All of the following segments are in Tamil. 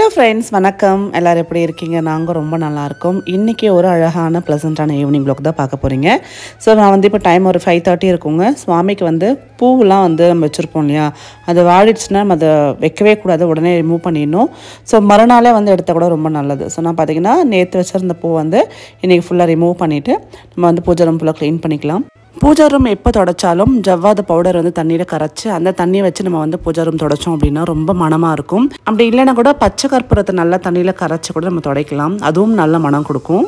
ஹலோ ஃப்ரெண்ட்ஸ் வணக்கம் எல்லோரும் எப்படி இருக்கீங்க நாங்கள் ரொம்ப நல்லா இருக்கோம் இன்றைக்கி ஒரு அழகான ப்ளசண்ட்டான ஈவினிங் ப்ளாக் தான் பார்க்க போகிறீங்க ஸோ நான் வந்து இப்போ டைம் ஒரு ஃபைவ் தேர்ட்டி இருக்குங்க சுவாமிக்கு வந்து பூவெலாம் வந்து நம்ம வச்சுருப்போம் இல்லையா அது வாடிடுச்சுன்னா நம்ம அதை வைக்கவே கூடாது உடனே ரிமூவ் பண்ணிடணும் ஸோ மறுநாளே வந்து எடுத்தால் கூட ரொம்ப நல்லது ஸோ நான் பார்த்தீங்கன்னா நேற்று வச்சுருந்த பூ வந்து இன்றைக்கி ஃபுல்லாக ரிமூவ் பண்ணிவிட்டு நம்ம வந்து பூஜை ரூம் ஃபுல்லாக க்ளீன் பண்ணிக்கலாம் பூஜா ரூம் எப்போ தொடச்சாலும் ஜவ்வாது பவுடர் வந்து தண்ணியில் கரைச்சி அந்த தண்ணியை வச்சு நம்ம வந்து பூஜா ரூம் தொடச்சோம் அப்படின்னா ரொம்ப மனமாக இருக்கும் அப்படி இல்லைன்னா கூட பச்சை கற்பூரத்தை நல்லா தண்ணியில் கரைச்சி கூட நம்ம துடைக்கலாம் அதுவும் நல்ல மனம் கொடுக்கும்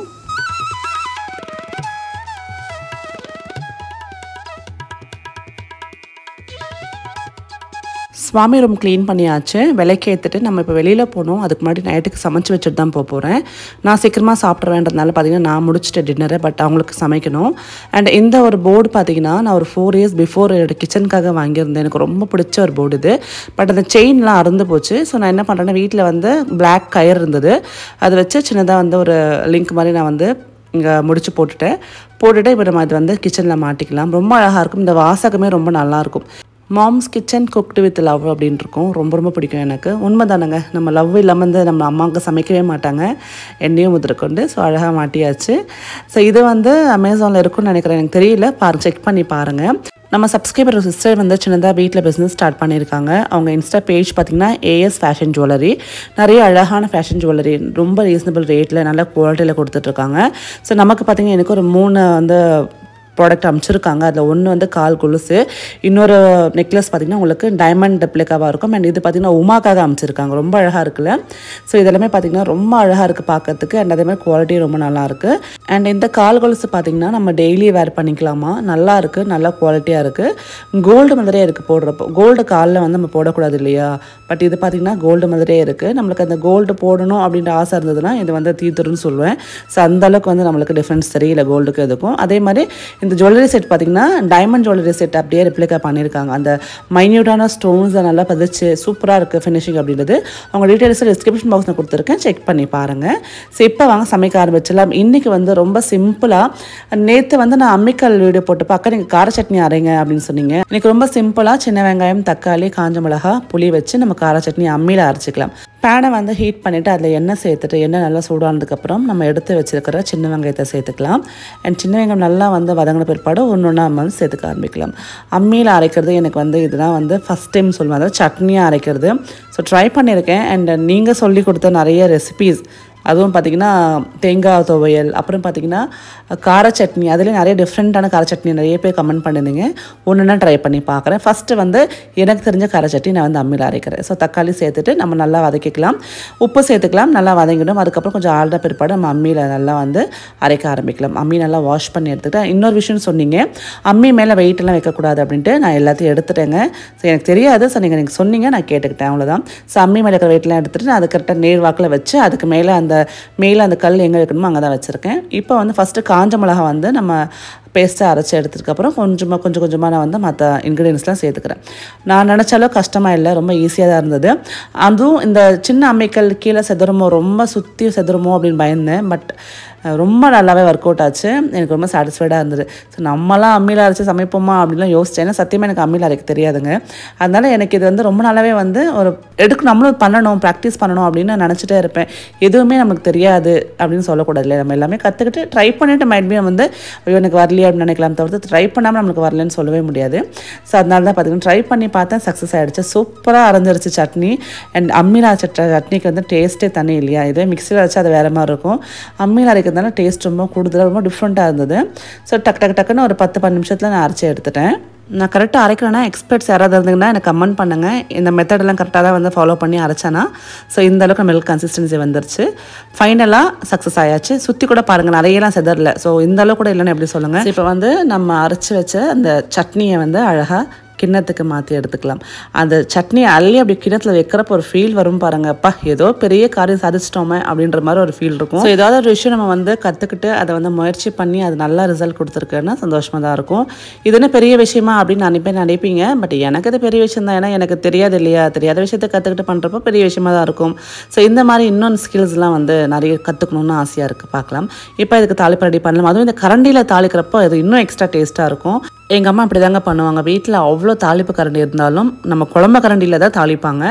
சுவாமி ரூம் க்ளீன் பண்ணியாச்சு விலைக்கு ஏற்றுட்டு நம்ம இப்போ வெளியில் போகணும் அதுக்கு முன்னாடி நைட்டுக்கு சமைச்சு வச்சுட்டு தான் போக போகிறேன் நான் சீக்கிரமாக சாப்பிட்றேன்றதுனால பார்த்தீங்கன்னா நான் முடிச்சிட்ட டின்னரை பட் அவங்களுக்கு சமைக்கணும் அண்ட் இந்த ஒரு போர்டு பார்த்தீங்கன்னா நான் ஒரு ஃபோர் இயர்ஸ் பிஃபோர் என்னோட கிச்சனுக்காக வாங்கியிருந்தேன் எனக்கு ரொம்ப பிடிச்ச ஒரு போர்டு இது பட் அந்த செயின்லாம் அறுந்து போச்சு ஸோ நான் என்ன பண்ணுறேன்னா வீட்டில் வந்து பிளாக் கயர் இருந்தது அதை வச்சு சின்னதாக வந்து ஒரு லிங்க் மாதிரி நான் வந்து இங்கே முடிச்சு போட்டுட்டேன் போட்டுட்டு இப்போ நம்ம அது வந்து கிச்சனில் மாட்டிக்கலாம் ரொம்ப அழகாக இருக்கும் இந்த வாசகமே ரொம்ப நல்லாயிருக்கும் mom's kitchen cooked with love அப்படின்னு இருக்கும் ரொம்ப ரொம்ப பிடிக்கும் எனக்கு உண்மை தானேங்க நம்ம லவ் இல்லாமல் வந்து நம்ம அம்மாவுக்கு சமைக்கவே மாட்டாங்க எண்ணெயும் முதற்கொண்டு ஸோ அழகாக மாட்டியாச்சு ஸோ இது வந்து அமேசானில் இருக்கும்னு நினைக்கிறேன் எனக்கு தெரியல பாரு செக் பண்ணி பாருங்கள் நம்ம சப்ஸ்கிரைபர் சிஸ்டர் வந்து சின்னதாக வீட்டில் பிஸ்னஸ் ஸ்டார்ட் பண்ணியிருக்காங்க அவங்க இன்ஸ்டா பேஜ் பார்த்திங்கன்னா ஏஎஸ் ஃபேஷன் ஜுவல்லரி நிறைய அழகான ஃபேஷன் ஜுவல்லரி ரொம்ப ரீசனபிள் ரேட்டில் நல்ல குவாலிட்டியில் கொடுத்துட்ருக்காங்க ஸோ நமக்கு பார்த்திங்கன்னா எனக்கு ஒரு மூணு வந்து ப்ராடக்ட் அமைச்சிருக்காங்க அதில் ஒன்று வந்து கால் கொலுசு இன்னொரு நெக்லஸ் பார்த்திங்கன்னா உங்களுக்கு டைமண்ட் ரெப்ளிகாவாக இருக்கும் அண்ட் இது பார்த்திங்கன்னா உமாக்காக அமைச்சிருக்காங்க ரொம்ப அழகாக இருக்குல்ல ஸோ இதெல்லாமே பார்த்திங்கன்னா ரொம்ப அழகாக இருக்குது பார்க்கறதுக்கு அண்ட் அதே மாதிரி குவாலிட்டி ரொம்ப நல்லா இருக்குது அண்ட் இந்த கால் கொலுசு பார்த்திங்கன்னா நம்ம டெய்லி வேர் பண்ணிக்கலாமா நல்லா இருக்குது நல்லா குவாலிட்டியாக இருக்குது கோல்டு மாதிரியே இருக்குது போடுறப்போ கோல்டு காலில் வந்து நம்ம போடக்கூடாது இல்லையா பட் இது பார்த்திங்கன்னா கோல்டு மாதிரியே இருக்குது நம்மளுக்கு அந்த கோல்டு போடணும் அப்படின்ற ஆசை இருந்ததுன்னா இது வந்து தீத்துருன்னு சொல்லுவேன் ஸோ அந்தளவுக்கு வந்து நம்மளுக்கு டிஃப்ரென்ஸ் தெரியல கோல்டுக்கு இதுக்கும் அதே மாதிரி இந்த ஜுவல்லரி செட் பார்த்திங்கன்னா டைமண்ட் ஜுவல்லரி செட் அப்படியே ரிப்ளிகா பண்ணியிருக்காங்க அந்த மைன்யூட்டான ஸ்டோன்ஸை நல்லா பதிச்சு சூப்பராக இருக்குது ஃபினிஷிங் அப்படின்றது அவங்க டீட்டெயில்ஸ் டிஸ்கிரிப்ஷன் பாக்ஸில் கொடுத்துருக்கேன் செக் பண்ணி பாருங்கள் ஸோ இப்போ வாங்க சமைக்க ஆரம்பிச்சிடலாம் இன்றைக்கி வந்து ரொம்ப சிம்பிளாக நேற்று வந்து நான் அம்மிக்கல் வீடியோ போட்டு பார்க்க நீங்கள் கார சட்னி அரைங்க அப்படின்னு சொன்னீங்க எனக்கு ரொம்ப சிம்பிளாக சின்ன வெங்காயம் தக்காளி காஞ்ச மிளகா புளி வச்சு நம்ம கார சட்னி அம்மியில் அரைச்சிக்கலாம் பேனை வந்து ஹீட் பண்ணிவிட்டு அதில் எண்ணெய் சேர்த்துட்டு எண்ணெய் நல்லா சூடானதுக்கப்புறம் நம்ம எடுத்து வச்சுருக்கிற சின்ன வெங்காயத்தை சேர்த்துக்கலாம் அண்ட் சின்ன வெங்காயம் நல்லா வந்து வதங்கின பிற்பாடு ஒன்று ஒன்றா நம்ம வந்து சேர்த்துக்க ஆரம்பிக்கலாம் அம்மியில் அரைக்கிறது எனக்கு வந்து இதுதான் வந்து ஃபஸ்ட் டைம் சொல்லுவேன் அதாவது சட்னியாக அரைக்கிறது ஸோ ட்ரை பண்ணியிருக்கேன் அண்ட் நீங்கள் சொல்லி கொடுத்த நிறைய ரெசிபீஸ் அதுவும் பார்த்திங்கன்னா தேங்காய் துவையல் அப்புறம் பார்த்திங்கன்னா கார சட்னி அதில் நிறைய டிஃப்ரெண்ட்டான கார சட்னி நிறைய பேர் கமெண்ட் பண்ணியிருந்தீங்க ஒன்றுனா ட்ரை பண்ணி பார்க்குறேன் ஃபஸ்ட்டு வந்து எனக்கு தெரிஞ்ச கார சட்னி நான் வந்து அம்மியில் அரைக்கிறேன் ஸோ தக்காளி சேர்த்துட்டு நம்ம நல்லா வதக்கிக்கலாம் உப்பு சேர்த்துக்கலாம் நல்லா வதங்கிடும் அதுக்கப்புறம் கொஞ்சம் ஆழ்ந்த பிற்பாடு நம்ம அம்மியில் நல்லா வந்து அரைக்க ஆரம்பிக்கலாம் அம்மி நல்லா வாஷ் பண்ணி எடுத்துக்கிட்டேன் இன்னொரு விஷயம் சொன்னீங்க அம்மி மேலே வெயிட்டெல்லாம் வைக்கக்கூடாது அப்படின்ட்டு நான் எல்லாத்தையும் எடுத்துட்டேங்க ஸோ எனக்கு தெரியாது ஸோ நீங்கள் எனக்கு சொன்னீங்க நான் கேட்டுக்கிட்டேன் அவ்வளோதான் ஸோ அம்மி மேலே இருக்கிற வெயிட்லாம் எடுத்துகிட்டு நான் அது கரெக்டாக நேர் வாக்கில் வச்சு அதுக்கு மேலே அந்த மேலே அந்த கல் எங்கே வைக்கணுமோ அங்கே தான் வச்சுருக்கேன் இப்போ வந்து ஃபஸ்ட்டு காஞ்ச மிளகா வந்து நம்ம பேஸ்ட்டை அரைச்சி எடுத்ததுக்கப்புறம் கொஞ்சமாக கொஞ்சம் கொஞ்சமாக நான் வந்து மற்ற இன்க்ரீடியன்ஸ்லாம் சேர்த்துக்கிறேன் நான் நினச்ச அளவு கஷ்டமாக இல்லை ரொம்ப ஈஸியாக தான் இருந்தது அதுவும் இந்த சின்ன அம்மிக்கல் கீழே செதுருமோ ரொம்ப சுற்றி செதுருமோ அப்படின்னு பயந்தேன் பட் ரொம்ப நல்லாவே ஒர்க் அவுட் ஆச்சு எனக்கு ரொம்ப சாட்டிஸ்ஃபைடாக இருந்தது ஸோ நம்மலாம் அம்மியில் அரைச்சி சமைப்போமா அப்படின்லாம் யோசித்தேன் ஏன்னா சத்தியமாக எனக்கு அம்மியில் அரைக்க தெரியாதுங்க அதனால் எனக்கு இது வந்து ரொம்ப நாளாவே வந்து ஒரு எடுக்க நம்மளும் பண்ணணும் ப்ராக்டிஸ் பண்ணணும் அப்படின்னு நினச்சிட்டே இருப்பேன் எதுவுமே நமக்கு தெரியாது அப்படின்னு சொல்லக்கூடாது இல்லை நம்ம எல்லாமே கற்றுக்கிட்டு ட்ரை பண்ணிவிட்டு மைட்பி வந்து ஐயோ எனக்கு வரலையே அப்படின்னு நினைக்கலாம் தவிர்த்து ட்ரை பண்ணாமல் நம்மளுக்கு வரலன்னு சொல்லவே முடியாது ஸோ அதனால தான் பார்த்தீங்கன்னா ட்ரை பண்ணி பார்த்தேன் சக்ஸஸ் ஆகிடுச்சு சூப்பராக அரைஞ்சிருச்சு சட்னி அண்ட் அம்மியில் அரைச்ச சட்னிக்கு வந்து டேஸ்ட்டே தனி இல்லையா இதே மிக்சியில் அரைச்சா அது வேறு மாதிரி இருக்கும் அம்மியில் அரைக்கிறதுனால டேஸ்ட் ரொம்ப கூடுதலாக ரொம்ப டிஃப்ரெண்ட்டாக இருந்தது ஸோ டக்கு டக்கு டக்குன்னு ஒரு பத்து பன்னெண்டு நிமிஷத்தில் நான் அரைச்சி எடுத்துட்டேன் நான் கரெக்டாக அரைக்கிறேன்னா எக்ஸ்பர்ட்ஸ் யாராவது இருந்தீங்கன்னா எனக்கு கமெண்ட் பண்ணுங்கள் இந்த மெத்தடெல்லாம் கரெக்டாக தான் வந்து ஃபாலோ பண்ணி அரைச்சேன்னா ஸோ இந்த அளவுக்கு மில்க் கன்சிஸ்டன்சி வந்துருச்சு ஃபைனலாக சக்ஸஸ் ஆயாச்சு சுற்றி கூட பாருங்கள் நிறையலாம் செதறல ஸோ இந்த அளவு கூட இல்லைன்னு எப்படி சொல்லுங்கள் இப்போ வந்து நம்ம அரைச்சி வச்ச அந்த சட்னியை வந்து அழகாக கிண்ணத்துக்கு மாற்றி எடுத்துக்கலாம் அந்த சட்னியை அள்ளி அப்படி கிண்ணத்தில் வைக்கிறப்ப ஒரு ஃபீல் வரும் பாருங்க அப்பா ஏதோ பெரிய காரியம் சாதிச்சிட்டோமே அப்படின்ற மாதிரி ஒரு ஃபீல் இருக்கும் ஸோ ஏதாவது ஒரு விஷயம் நம்ம வந்து கற்றுக்கிட்டு அதை வந்து முயற்சி பண்ணி அது நல்ல ரிசல்ட் கொடுத்துருக்குன்னா சந்தோஷமாக தான் இருக்கும் இது என்ன பெரிய விஷயமா அப்படின்னு நினைப்பேன் நினைப்பீங்க பட் எனக்கு இது பெரிய விஷயம் தான் ஏன்னா எனக்கு தெரியாது இல்லையா தெரியாத விஷயத்தை கற்றுக்கிட்டு பண்ணுறப்போ பெரிய விஷயமா தான் இருக்கும் ஸோ இந்த மாதிரி இன்னொன்று ஸ்கில்ஸ்லாம் வந்து நிறைய கற்றுக்கணுன்னு ஆசையாக இருக்குது பார்க்கலாம் இப்போ இதுக்கு தாளிப்பு ரெடி பண்ணலாம் அதுவும் இந்த கரண்டியில் தாளிக்கிறப்போ அது இன்னும் எக்ஸ்ட்ரா டேஸ்ட்டாக இருக்கும் எங்கள் அம்மா அப்படி தாங்க பண்ணுவாங்க வீட்டில் அவ்வளோ தாளிப்பு கரண்டி இருந்தாலும் நம்ம குழம்பு கரண்டியில் தான் தாளிப்பாங்க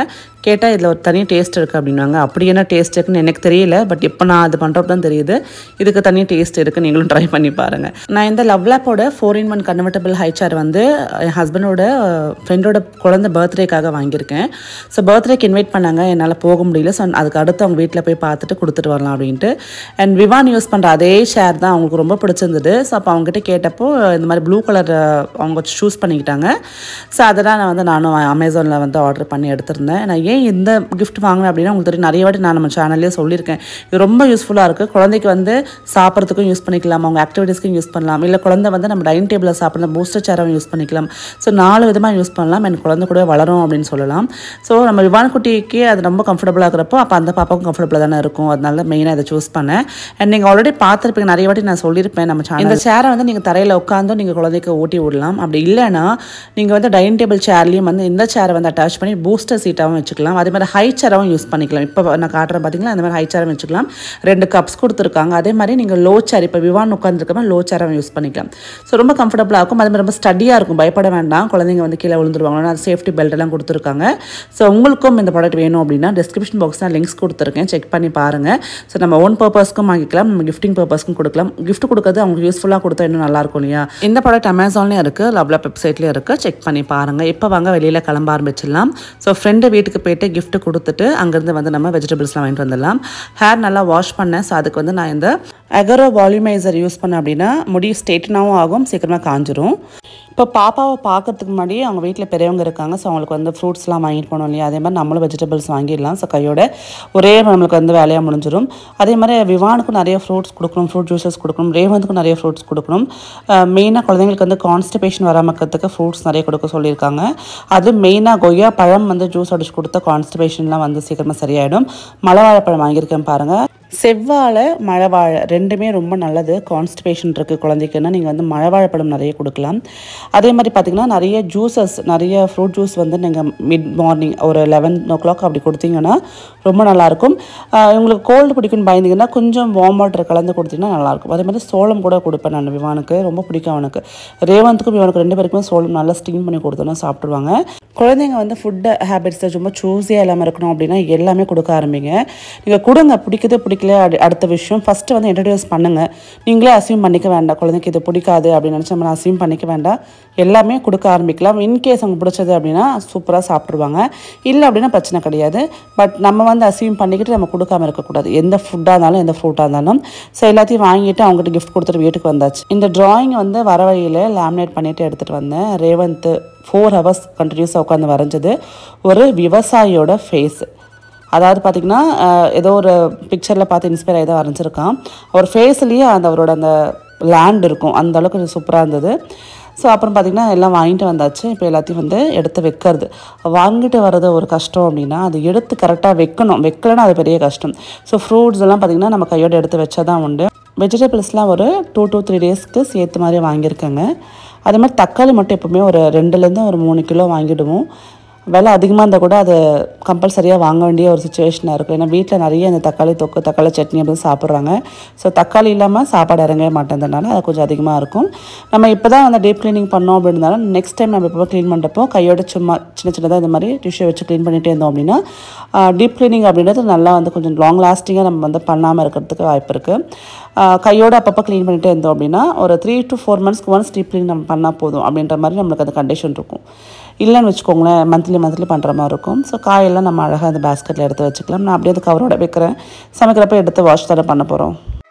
கேட்டால் இதில் ஒரு தனி டேஸ்ட் இருக்குது அப்படின்னாங்க அப்படி என்ன டேஸ்ட் இருக்குன்னு எனக்கு தெரியல பட் இப்போ நான் அது பண்ணுறப்ப தான் தெரியுது இதுக்கு தனி டேஸ்ட் இருக்குது நீங்களும் ட்ரை பண்ணி பாருங்கள் நான் இந்த லவ் லேப்போட four in one convertible high chair வந்து என் ஹஸ்பண்டோட ஃப்ரெண்டோட குழந்தை பர்த்டேக்காக வாங்கியிருக்கேன் ஸோ பர்த்டேக்கு இன்வைட் பண்ணாங்க என்னால் போக முடியல ஸோ அதுக்கு அடுத்து அவங்க வீட்டில் போய் பார்த்துட்டு கொடுத்துட்டு வரலாம் அப்படின்ட்டு அண்ட் விவான் யூஸ் பண்ணுற அதே ஷேர் தான் அவங்களுக்கு ரொம்ப பிடிச்சிருந்தது ஸோ அப்போ அவங்ககிட்ட கேட்டப்போ இந்த மாதிரி ப்ளூ கலர் அவங்க சூஸ் பண்ணிக்கிட்டாங்க ஸோ அதெல்லாம் நான் வந்து நானும் அமேசானில் வந்து ஆர்டர் பண்ணி எடுத்திருந்தேன் நான் ஏன் இந்த கிஃப்ட் வாங்கினேன் அப்படின்னா உங்களுக்கு தெரியும் நிறைய வாட்டி நான் நம்ம சேனல்லே சொல்லியிருக்கேன் இது ரொம்ப யூஸ்ஃபுல்லாக இருக்குது குழந்தைக்கு வந்து சாப்பிட்றதுக்கும் யூஸ் பண்ணிக்கலாம் அவங்க ஆக்டிவிட்டீஸ்க்கும் யூஸ் பண்ணலாம் இல்லை குழந்தை வந்து நம்ம டைனிங் டேபிளில் சாப்பிட்ற பூஸ்டர் சேராகவும் யூஸ் பண்ணிக்கலாம் ஸோ நாலு விதமாக யூஸ் பண்ணலாம் என் குழந்தை கூட வளரும் அப்படின்னு சொல்லலாம் ஸோ நம்ம விவான் குட்டிக்கு அது ரொம்ப கம்ஃபர்டபுளாக இருக்கிறப்போ அப்போ அந்த பாப்பாவுக்கும் கம்ஃபர்டபுளாக தானே இருக்கும் அதனால மெயினாக இதை சூஸ் பண்ணேன் அண்ட் நீங்கள் ஆல்ரெடி பார்த்துருப்பீங்க நிறைய வாட்டி நான் சொல்லியிருப்பேன் நம்ம சேனல் இந்த சேரை வந்து நீங்கள் தரையில் உட்காந்தும் நீங்கள் குழந்தைக்கு ஊட்டி விடலாம் அப்படி இல்லைன்னா நீங்கள் வந்து டைனிங் டேபிள் சேர்லேயும் வந்து இந்த சேரை வந்து அட்டாச் பண்ணி பூஸ்டர் சீட்டாகவும் வச்சுக்கலாம் அதே மாதிரி ஹை சேராகவும் யூஸ் பண்ணிக்கலாம் இப்போ நான் காட்டுறேன் பார்த்தீங்களா அந்த மாதிரி ஹை சேரும் வச்சுக்கலாம் ரெண்டு கப்ஸ் கொடுத்துருக்காங்க அதே மாதிரி நீங்கள் லோ சேர் இப்போ விவான் உட்காந்துருக்கமா லோ சேராகவும் யூஸ் பண்ணிக்கலாம் ஸோ ரொம்ப கம்ஃபர்டபுளாக இருக்கும் அதே மாதிரி ரொம்ப ஸ்டடியாக இருக்கும் பயப்பட வேண்டாம் குழந்தைங்க வந்து கீழே விழுந்துருவாங்க அது சேஃப்டி பெல்ட் எல்லாம் கொடுத்துருக்காங்க ஸோ உங்களுக்கும் இந்த ப்ராடக்ட் வேணும் அப்படின்னா டிஸ்கிரிப்ஷன் பாக்ஸ் நான் லிங்க்ஸ் கொடுத்துருக்கேன் செக் பண்ணி பாருங்கள் ஸோ நம்ம ஓன் பர்பஸ்க்கும் வாங்கிக்கலாம் நம்ம கிஃப்டிங் பர்பஸ்க்கும் கொடுக்கலாம் கிஃப்ட் கொடுக்கறது அவங்களுக்கு யூஸ்ஃபுல்லாக கொடுத்தா இன்னும் நல்லா இருக்கும் இல்லையா இந்த ப்ராடக்ட் அமேசான்லேயும் இருக்குது லவ்லா வெப்சைட்லேயும் இருக்குது செக் பண்ணி பாருங்கள் இப்போ வாங்க வெளியில் கிளம்ப ஆரம்பிச்சிடலாம் ஸோ ஃப்ரெண்டு வீட்டுக்கு போயிட்டு gift கொடுத்துட்டு அங்கேருந்து வந்து நம்ம வெஜிடபிள்ஸ்லாம் வாங்கிட்டு வந்துடலாம் ஹேர் நல்லா வாஷ் பண்ணேன் ஸோ அதுக்கு வந்து நான் இந்த அகரோ வால்யூமைசர் யூஸ் பண்ணேன் அப்படின்னா முடி ஸ்ட்ரெயிட்டனாகவும் ஆகும் சீக்கிரமாக காஞ்சிரும் இப்போ பாப்பாவை பார்க்கறதுக்கு முன்னாடி அவங்க வீட்டில் பெரியவங்க இருக்காங்க ஸோ அவங்களுக்கு வந்து ஃப்ரூட்ஸ்லாம் வாங்கிட்டு போகணும் இல்லையா அதே மாதிரி நம்மளும் வெஜிடபிள்ஸ் வாங்கிடலாம் ஸோ கையோட ஒரே நம்மளுக்கு வந்து வேலையாக முடிஞ்சிடும் அதே மாதிரி விவானுக்கும் நிறைய ஃப்ரூட்ஸ் கொடுக்கணும் ஃப்ரூட் ஜூஸஸ் கொடுக்கணும் ரேவந்துக்கும் நிறைய ஃப்ரூட்ஸ் கொடுக்கணும் மெயினாக குழந்தைங்களுக்கு வந்து கான்ஸ்டிபேஷன் வராமல் இருக்கிறதுக்கு ஃப்ரூட்ஸ் நிறைய கொடுக்க சொல்லியிருக்காங்க அது மெயினாக கொய்யா பழம் வந்து ஜூஸ் அடிச்சு கொடுத்த கான்ஸ்டிபேஷன்லாம் வந்து சீக்கிரமாக சரியாயிடும் மலை வாழைப்பழம் வாங்கியிருக்கேன் பாருங்கள் செவ்வாழை மழவாழை ரெண்டுமே ரொம்ப நல்லது கான்ஸ்டிபேஷன் இருக்குது குழந்தைக்குன்னா நீங்கள் வந்து மழவாழைப்பழம் நிறைய கொடுக்கலாம் அதே மாதிரி பார்த்திங்கன்னா நிறைய ஜூஸஸ் நிறைய ஃப்ரூட் ஜூஸ் வந்து நீங்கள் மிட் மார்னிங் ஒரு லெவன் ஓ கிளாக் அப்படி கொடுத்தீங்கன்னா ரொம்ப நல்லாயிருக்கும் ஆஹ் உங்களுக்கு கோல்டு பிடிக்கும்னு பயந்தீங்கன்னா கொஞ்சம் வார்ம் வாட்டர் கலந்து கொடுத்தீங்கன்னா நல்லாயிருக்கும் அதே மாதிரி சோளம் கூட கொடுப்பேன் நான் விவானுக்கு ரொம்ப பிடிக்கும் அவனுக்கு ரேவந்துக்கும் இவனுக்கு ரெண்டு பேருக்குமே சோளம் நல்லா ஸ்டீம் பண்ணி கொடுத்தோன்னா சாப்பிடுவாங்க குழந்தைங்க வந்து ஃபுட்டு ஹேபிட்ஸை ரொம்ப சூஸியாக இல்லாமல் இருக்கணும் அப்படின்னா எல்லாமே கொடுக்க ஆரம்பிங்க நீங்கள் கொடுங்க பிடிக்குது பிடிக்கல அடி- அடுத்த விஷயம் ஃபஸ்ட்டு வந்து இன்ட்ரடியூஸ் பண்ணுங்கள் நீங்களே அசியூம் பண்ணிக்க வேண்டாம் குழந்தைக்கு இது பிடிக்காது அப்படின்னு நினச்சி நம்ம அசியூம் பண்ணிக்க வேண்டாம் எல்லாமே கொடுக்க ஆரம்பிக்கலாம் இன்கேஸ் அவங்க பிடிச்சது அப்படின்னா சூப்பராக சாப்பிட்ருவாங்க இல்லை அப்படின்னா பிரச்சனை கிடையாது பட் நம்ம வந்து அசியூம் பண்ணிக்கிட்டு நம்ம கொடுக்காம இருக்கக்கூடாது எந்த ஃபுட்டாக இருந்தாலும் எந்த ஃப்ரூட்டாக இருந்தாலும் ஸோ எல்லாத்தையும் வாங்கிட்டு அவங்ககிட்ட கிஃப்ட் கொடுத்துட்டு வீட்டுக்கு வந்தாச்சு இந்த டிராயிங் வந்து வர வழியில் லேமினேட் பண்ணிட்டு எடுத்துகிட்டு வந்தேன் ரேவந்த் ஃபோர் ஹவர்ஸ் கண்டினியூஸாக உட்காந்து வரைஞ்சது ஒரு விவசாயியோட ஃபேஸ் அதாவது பார்த்திங்கன்னா அஹ், ஏதோ ஒரு பிக்சரில் பார்த்து இன்ஸ்பயர் ஆகி தான் வரைஞ்சிருக்கான் அவர் ஃபேஸ்லேயே அந்த அவரோட அந்த லேண்ட் இருக்கும் அந்த அளவுக்கு சூப்பராக இருந்தது ஸோ அப்புறம் பார்த்திங்கன்னா எல்லாம் வாங்கிட்டு வந்தாச்சு இப்போ எல்லாத்தையும் வந்து எடுத்து வைக்கிறது வாங்கிட்டு வர்றது ஒரு கஷ்டம் அப்படின்னா அது எடுத்து கரெக்டாக வைக்கணும் வைக்கலன்னா அது பெரிய கஷ்டம் ஸோ ஃப்ரூட்ஸ் எல்லாம் பார்த்திங்கன்னா நம்ம கையோட எடுத்து வச்சா தான் உண்டு வெஜிடபிள்ஸ்லாம் ஒரு டூ டூ த்ரீ டேஸ்க்கு சேர்த்து மாதிரி வாங்கியிருக்கேங்க அதே மாதிரி தக்காளி மட்டும் எப்பவுமே ஒரு ரெண்டுலேருந்து ஒரு மூணு கிலோ வாங்கிடுவோம் விலை அதிகமாக இருந்தால் கூட அது கம்பல்சரியாக வாங்க வேண்டிய ஒரு சுச்சுவேஷனாக இருக்கும் ஏன்னா வீட்டில் நிறைய இந்த தக்காளி தொக்கு தக்காளி சட்னி அப்படின்னு சாப்பிட்றாங்க ஸோ தக்காளி இல்லாமல் சாப்பாடு இறங்கவே மாட்டேன்றனால அது கொஞ்சம் அதிகமாக இருக்கும் நம்ம இப்போ தான் வந்து டீப் க்ளீனிங் பண்ணோம் அப்படின்னாலும் நெக்ஸ்ட் டைம் நம்ம இப்போ க்ளீன் பண்ணுறப்போ கையோட சும்மா சின்ன சின்னதாக இந்த மாதிரி டிஷ்யூ வச்சு க்ளீன் பண்ணிகிட்டே இருந்தோம் அப்படின்னா டீப் க்ளீனிங் அப்படின்றது நல்லா வந்து கொஞ்சம் லாங் லாஸ்டிங்காக நம்ம வந்து பண்ணாமல் இருக்கிறதுக்கு வாய்ப்பு இருக்குது கையோட அப்பப்போ க்ளீன் பண்ணிகிட்டே இருந்தோம் அப்படின்னா ஒரு த்ரீ டு ஃபோர் மந்த்ஸ்க்கு ஒன்ஸ் டீப் க்ளீன் நம்ம பண்ணால் போதும் அப்படின்ற மாதிரி நம்மளுக்கு அந்த கண்டிஷன் இருக்கும் இல்லைன்னு வச்சுக்கோங்களேன் மந்த்லி மந்த்லி பண்ணுற மாதிரி இருக்கும் ஸோ காயெல்லாம் நம்ம அழகாக அந்த பேஸ்கெட்டில் எடுத்து வச்சுக்கலாம் நான் அப்படியே அது கவரோட வைக்கிறேன் சமைக்கிறப்ப எடுத்து வாஷ் தானே பண்ண போகிறோம்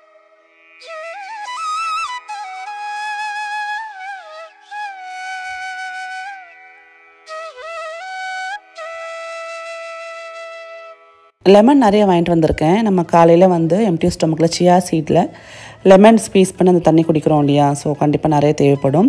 லெமன் நிறைய வாங்கிட்டு வந்திருக்கேன் நம்ம காலையில் வந்து எம்டி ஸ்டொமக்கில் சியா சீட்டில் லெமன் ஸ்பீஸ் பண்ணி அந்த தண்ணி குடிக்கிறோம் இல்லையா ஸோ கண்டிப்பாக நிறைய தேவைப்படும்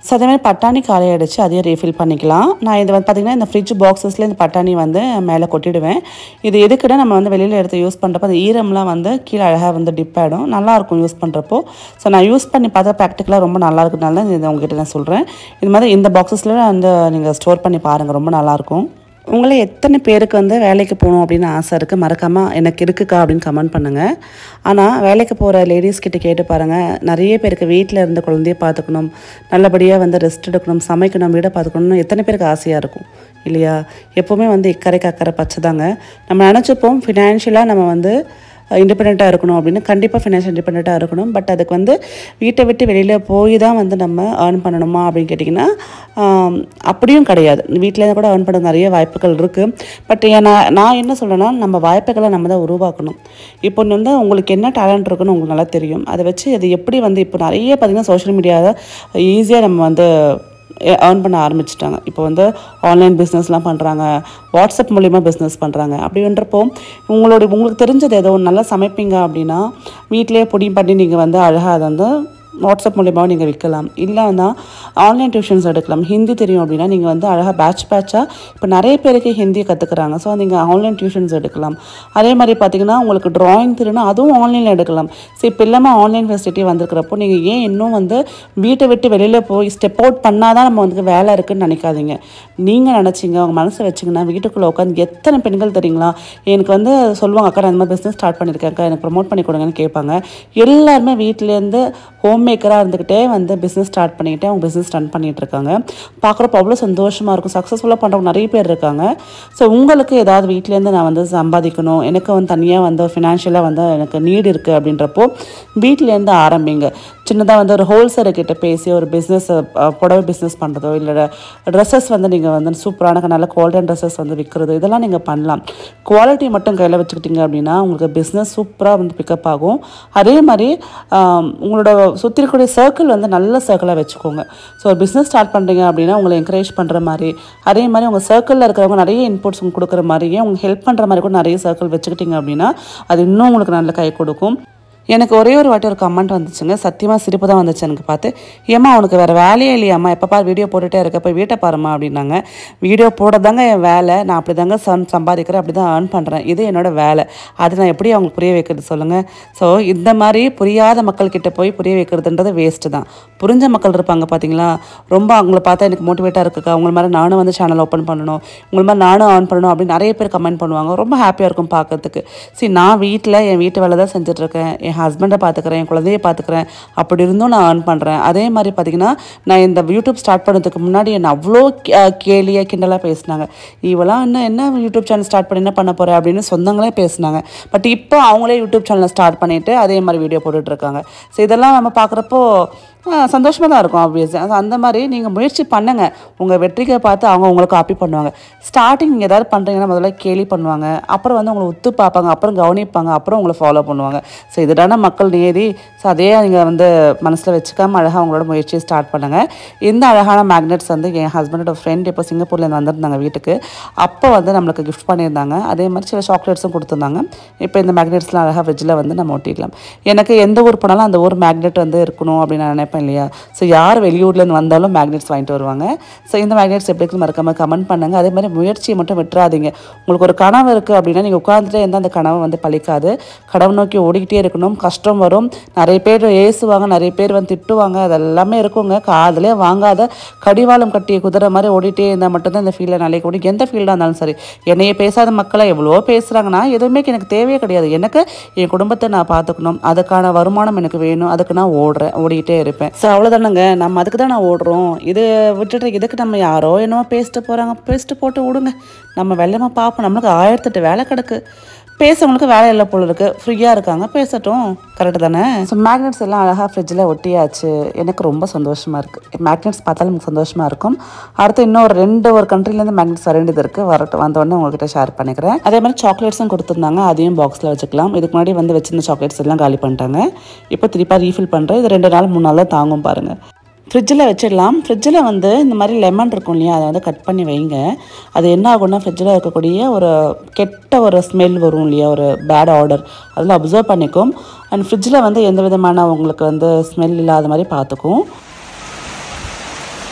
ஸோ அதே மாதிரி பட்டாணி காலையாயிடுச்சு அதையும் ரீஃபில் பண்ணிக்கலாம் நான் இது வந்து பார்த்திங்கன்னா இந்த ஃப்ரிட்ஜ் பாக்ஸஸில் இந்த பட்டாணி வந்து மேலே கொட்டிடுவேன் இது எதுக்குன்னா நம்ம வந்து வெளியில் எடுத்து யூஸ் பண்ணுறப்போ அந்த ஈரம்லாம் வந்து கீழே அழகாக வந்து டிப் ஆகிடும் நல்லாயிருக்கும் யூஸ் பண்ணுறப்போ ஸோ நான் யூஸ் பண்ணி பார்த்தா ப்ராக்டிக்கலாக ரொம்ப நல்லா இருக்கிறதுனால தான் இதை உங்ககிட்ட நான் சொல்கிறேன் இது மாதிரி இந்த பாக்ஸஸில் வந்து நீங்கள் ஸ்டோர் பண்ணி பாருங்கள் ரொம்ப நல்லாயிருக்கும் உங்களை எத்தனை பேருக்கு வந்து வேலைக்கு போகணும் அப்படின்னு ஆசை இருக்குது மறக்காமல் எனக்கு இருக்குக்கா அப்படின்னு கமெண்ட் பண்ணுங்கள் ஆனால் வேலைக்கு போகிற லேடிஸ் கிட்ட கேட்டு பாருங்கள் நிறைய பேருக்கு வீட்டில் இருந்த குழந்தைய பார்த்துக்கணும் நல்லபடியாக வந்து ரெஸ்ட் எடுக்கணும் சமைக்கணும் வீடை பார்த்துக்கணும்னு எத்தனை பேருக்கு ஆசையாக இருக்கும் இல்லையா எப்போவுமே வந்து இக்கரைக்கு அக்கறை பச்சை தாங்க நம்ம நினச்சிப்போம் ஃபினான்ஷியலாக நம்ம வந்து இண்டிபெண்ட்டாக இருக்கணும் அப்படின்னு கண்டிப்பாக ஃபினான்ஷியல் இண்டிபெண்ட்டாக இருக்கணும் பட் அதுக்கு வந்து வீட்டை விட்டு வெளியில் போய் தான் வந்து நம்ம ஏர்ன் பண்ணணுமா அப்படின்னு கேட்டிங்கன்னா ஆம், அப்படியும் கிடையாது வீட்டிலேருந்து கூட ஏர்ன் பண்ண நிறைய வாய்ப்புகள் இருக்குது பட் நான் நான் என்ன சொல்கிறேன்னா நம்ம வாய்ப்புகளை நம்ம தான் உருவாக்கணும் இப்போ வந்து உங்களுக்கு என்ன டேலண்ட் இருக்குன்னு உங்களுக்கு நல்லா தெரியும் அதை வச்சு அது எப்படி வந்து இப்போ நிறைய பார்த்திங்கன்னா சோஷியல் மீடியாவில் ஈஸியாக நம்ம வந்து ஏர்ன் பண்ண ஆரம்பிச்சிட்டாங்க இப்போ வந்து ஆன்லைன் பிஸ்னஸ்லாம் பண்ணுறாங்க வாட்ஸ்அப் மூலிமா பிஸ்னஸ் பண்ணுறாங்க அப்படின்றப்போ உங்களோட உங்களுக்கு தெரிஞ்சது ஏதோ ஒன்று நல்லா சமைப்பீங்க அப்படின்னா வீட்டிலேயே பொடி பண்ணி நீங்கள் வந்து அழகாக அதை வந்து வாட்ஸ்அப் மூலியமாக நீங்கள் விற்கலாம் இல்லைன்னா ஆன்லைன் டியூஷன்ஸ் எடுக்கலாம் ஹிந்தி தெரியும் அப்படின்னா நீங்கள் வந்து அழகாக பேட்ச் பேட்சாக இப்போ நிறைய பேருக்கு ஹிந்தி கற்றுக்குறாங்க ஸோ நீங்கள் ஆன்லைன் டியூஷன்ஸ் எடுக்கலாம் அதே மாதிரி பார்த்தீங்கன்னா உங்களுக்கு டிராயிங் தெரியும்னா அதுவும் ஆன்லைனில் எடுக்கலாம் ஸோ இப்போ இல்லாமல் ஆன்லைன் ஃபெசிலிட்டி வந்திருக்கிறப்போ நீங்கள் ஏன் இன்னும் வந்து வீட்டை விட்டு வெளியில் போய் ஸ்டெப் அவுட் பண்ணால் தான் நம்ம வந்து வேலை இருக்குன்னு நினைக்காதீங்க நீங்கள் நினச்சிங்க உங்கள் மனசை வச்சிங்கன்னா வீட்டுக்குள்ளே உட்காந்து எத்தனை பெண்கள் தெரியுங்களா எனக்கு வந்து சொல்லுவாங்க அக்கா நான் இந்த மாதிரி பிஸ்னஸ் ஸ்டார்ட் பண்ணியிருக்கேன் அக்கா எனக்கு ப்ரொமோட் பண்ணி கொடுங்கன்னு கேட்பாங்க எல்லாருமே வீட்டிலேருந்து ஹோம் மேக்கராக இருந்துக்கிட்டே வந்து பிஸ்னஸ் ஸ்டார்ட் பண்ணிக்கிட்டே அவங்க பிஸ்னஸ் ரன் பண்ணிட்டு இருக்காங்க பார்க்குறப்ப அவ்வளோ சந்தோஷமாக இருக்கும் சக்ஸஸ்ஃபுல்லாக பண்ணுறவங்க நிறைய பேர் இருக்காங்க ஸோ உங்களுக்கு ஏதாவது வீட்டிலேருந்து நான் வந்து சம்பாதிக்கணும் எனக்கு வந்து தனியாக வந்து ஃபினான்ஷியலாக வந்து எனக்கு நீடு இருக்குது அப்படின்றப்போ வீட்டிலேருந்து ஆரம்பிங்க சின்னதாக வந்து ஒரு ஹோல்சேலர் கிட்ட பேசி ஒரு பிஸ்னஸ் புடவை பிஸ்னஸ் பண்ணுறதோ இல்லை ட்ரெஸ்ஸஸ் வந்து நீங்கள் வந்து சூப்பரான நல்ல குவாலிட்டியான ட்ரெஸ்ஸஸ் வந்து விற்கிறது இதெல்லாம் நீங்கள் பண்ணலாம் குவாலிட்டி மட்டும் கையில் வச்சுக்கிட்டீங்க அப்படின்னா உங்களுக்கு பிஸ்னஸ் சூப்பராக வந்து பிக்கப் ஆகும் அதே மாதிரி ஆம், உங்களோட சுற்றி இருக்கக்கூடிய சர்க்கிள் வந்து நல்ல சர்க்கிளாக வச்சுக்கோங்க ஸோ ஒரு பிஸ்னஸ் ஸ்டார்ட் பண்ணுறீங்க அப்படின்னா உங்களை என்கரேஜ் பண்ணுற மாதிரி அதே மாதிரி உங்கள் சர்க்கிளில் இருக்கிறவங்க நிறைய இன்புட்ஸ் உங்களுக்கு கொடுக்குற மாதிரியே உங்களுக்கு ஹெல்ப் பண்ணுற மாதிரி கூட நிறைய சர்க்கிள் வச்சுக்கிட்டீங்க அப்படின்னா அது இன்னும் உங்களுக்கு நல்ல கை கொடுக்கும் எனக்கு ஒரே ஒரு வாட்டி ஒரு கமெண்ட் வந்துச்சுங்க சத்தியமாக சிரிப்பு தான் வந்துச்சு எனக்கு பார்த்து ஏம்மா உனக்கு வேறு வேலையே இல்லையாம்மா எப்போ பாரு வீடியோ போட்டுகிட்டே இருக்க போய் வீட்டை பாருமா அப்படின்னாங்க வீடியோ போடுறதாங்க என் வேலை நான் அப்படி தாங்க சம் சம்பாதிக்கிறேன் அப்படி தான் ஏர்ன் பண்ணுறேன் இது என்னோட வேலை அது நான் எப்படி அவங்களுக்கு புரிய வைக்கிறது சொல்லுங்கள் ஸோ இந்த மாதிரி புரியாத மக்கள்கிட்ட போய் புரிய வைக்கிறதுன்றது வேஸ்ட்டு தான் புரிஞ்ச மக்கள் இருப்பாங்க பார்த்தீங்களா ரொம்ப அவங்கள பார்த்தா எனக்கு மோட்டிவேட்டாக இருக்குக்கா உங்களை மாதிரி நானும் வந்து சேனல் ஓப்பன் பண்ணணும் உங்களை மாதிரி நானும் ஆன் பண்ணணும் அப்படின்னு நிறைய பேர் கமெண்ட் பண்ணுவாங்க ரொம்ப ஹாப்பியாக இருக்கும் பார்க்கறதுக்கு சரி நான் வீட்டில் என் வீட்டு வேலை தான் செஞ்சுட்ருக்கேன் என் ஹஸ்பண்டை பார்த்துக்கிறேன் என் குழந்தைய பார்த்துக்கிறேன் அப்படி இருந்தும் நான் ஏர்ன் பண்ணுறேன் அதே மாதிரி பார்த்தீங்கன்னா நான் இந்த யூடியூப் ஸ்டார்ட் பண்ணதுக்கு முன்னாடி என்னை அவ்வளோ கே- கேலியாக கிண்டலாக பேசினாங்க இவெல்லாம் என்ன என்ன யூடியூப் சேனல் ஸ்டார்ட் பண்ணி என்ன பண்ண போகிற அப்படின்னு சொந்தங்களே பேசினாங்க பட் இப்போ அவங்களே யூடியூப் சேனலை ஸ்டார்ட் பண்ணிவிட்டு அதே மாதிரி வீடியோ போட்டுட்ருக்காங்க ஸோ இதெல்லாம் நம்ம பார்க்குறப்போ சந்தோஷமாக தான் இருக்கும் ஆப்வியஸ் அந்த மாதிரி நீங்கள் முயற்சி பண்ணுங்கள் உங்கள் வெற்றியை பார்த்து அவங்க உங்களுக்கு காப்பி பண்ணுவாங்க ஸ்டார்டிங் நீங்கள் ஏதாவது பண்ணுறீங்கன்னா முதல்ல கேலி பண்ணுவாங்க அப்புறம் வந்து உங்களை உத்து பார்ப்பாங்க அப்புறம் கவனிப்பாங்க அப்புறம் உங்களை ஃபாலோ பண்ணுவாங்க ஸோ இதுதான மக்கள் நேதி ஸோ அதே நீங்கள் வந்து மனசில் வச்சுக்காம அழகாக உங்களோட முயற்சியை ஸ்டார்ட் பண்ணுங்கள் இந்த அழகான மேக்னெட்ஸ் வந்து என் ஹஸ்பண்டோட ஃப்ரெண்ட் இப்போ சிங்கப்பூர்லேருந்து வந்திருந்தாங்க வீட்டுக்கு அப்போ வந்து நம்மளுக்கு கிஃப்ட் பண்ணியிருந்தாங்க அதே மாதிரி சில சாக்லேட்ஸும் கொடுத்துருந்தாங்க இப்போ இந்த மேக்னெட்ஸ்லாம் அழகாக ஃப்ரிட்ஜில் வந்து நம்ம ஒட்டிக்கலாம் எனக்கு எந்த ஊர் போனாலும் அந்த ஊர் மேக்னெட் வந்து இருக்கணும் அப்படின்னு நான் நினைப்பேன் இல்லையா ஸோ யார் வெளியூர்லேருந்து வந்தாலும் மேக்னெட்ஸ் வாங்கிட்டு வருவாங்க ஸோ இந்த மேக்னெட்ஸ் எப்படி இருக்குன்னு மறக்காம கமெண்ட் பண்ணுங்கள் அதே மாதிரி முயற்சியை மட்டும் விட்டுறாதீங்க உங்களுக்கு ஒரு கனவு இருக்குது அப்படின்னா நீங்கள் உட்காந்துட்டே இருந்தால் அந்த கனவு வந்து பழிக்காது கடவு நோக்கி ஓடிக்கிட்டே இருக்கணும் கஷ்டம் வரும் நிறைய பேர் ஏசுவாங்க நிறைய பேர் வந்து திட்டுவாங்க அதெல்லாமே இருக்குங்க காதலே வாங்காத கடிவாளம் கட்டிய குதிரை மாதிரி ஓடிட்டே இருந்தால் மட்டும்தான் இந்த ஃபீல்டில் நிலைக்க முடியும் எந்த ஃபீல்டாக இருந்தாலும் சரி என்னைய பேசாத மக்களை எவ்வளோ பேசுகிறாங்கன்னா எதுவுமே எனக்கு தேவையே கிடையாது எனக்கு என் குடும்பத்தை நான் பார்த்துக்கணும் அதுக்கான வருமானம் எனக்கு வேணும் அதுக்கு நான் ஓடுறேன் ஓடிக்கிட்டே இருப்பேன் ஸோ அவ்வளோதானங்க நம்ம அதுக்கு தான் நான் ஓடுறோம் இது விட்டுட்டு இதுக்கு நம்ம யாரோ என்னவோ பேசிட்டு போகிறாங்க பேசிட்டு போட்டு விடுங்க நம்ம வெள்ளமாக பார்ப்போம் நம்மளுக்கு ஆயிரத்தெட்டு வேலை கிடக்கு பேசவங்களுக்கு வேலை இல்லை போல இருக்கு ஃப்ரீயாக இருக்காங்க பேசட்டும் கரெக்டு தானே ஸோ மேக்னெட்ஸ் எல்லாம் அழகாக ஃப்ரிட்ஜில் ஒட்டியாச்சு எனக்கு ரொம்ப சந்தோஷமாக இருக்குது மேக்னெட்ஸ் பார்த்தாலும் எனக்கு சந்தோஷமாக இருக்கும் அடுத்து இன்னும் ஒரு ரெண்டு ஒரு கண்ட்ரிலேருந்து மேக்னெட்ஸ் வர வேண்டியது இருக்குது வரட்டு வந்த உடனே உங்ககிட்ட ஷேர் பண்ணிக்கிறேன் அதே மாதிரி சாக்லேட்ஸும் கொடுத்துருந்தாங்க அதையும் பாக்ஸில் வச்சுக்கலாம் இதுக்கு முன்னாடி வந்து வச்சிருந்த சாக்லேட்ஸ் எல்லாம் காலி பண்ணிட்டாங்க இப்போ திருப்பா ரீஃபில் பண்ணுறேன் இது ரெண்டு நாள் மூணு நாள் தான் தாங்கும் பாருங்கள் ஃப்ரிட்ஜில் வச்சிடலாம் ஃப்ரிட்ஜில் வந்து இந்த மாதிரி லெமன் இருக்கும் இல்லையா அதை வந்து கட் பண்ணி வைங்க அது என்ன ஆகும்னா ஃப்ரிட்ஜில் இருக்கக்கூடிய ஒரு கெட்ட ஒரு ஸ்மெல் வரும் இல்லையா ஒரு பேட் ஆர்டர் அதில் அப்சர்வ் பண்ணிக்கும் அண்ட் ஃப்ரிட்ஜில் வந்து எந்த விதமான உங்களுக்கு வந்து ஸ்மெல் இல்லாத மாதிரி பார்த்துக்கும்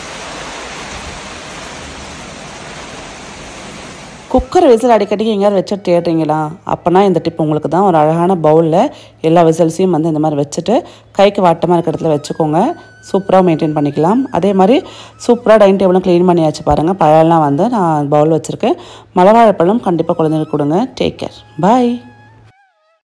குக்கர் விசில் அடிக்கடி எங்கேயாவது வச்சு தேடுறீங்களா அப்போனா இந்த டிப் உங்களுக்கு தான் ஒரு அழகான பவுலில் எல்லா விசில்ஸையும் வந்து இந்த மாதிரி வச்சுட்டு கைக்கு வாட்டமாக இருக்கிற இடத்துல வச்சுக்கோங்க சூப்பராக மெயின்டைன் பண்ணிக்கலாம் அதே மாதிரி சூப்பராக டைனிங் டேபிளும் க்ளீன் பண்ணியாச்சு பாருங்கள் பழம்லாம் வந்து நான் பவுல் வச்சுருக்கேன் மலை வாழைப்பழம் கண்டிப்பாக குழந்தைங்களுக்கு கொடுங்க டேக் கேர் பாய்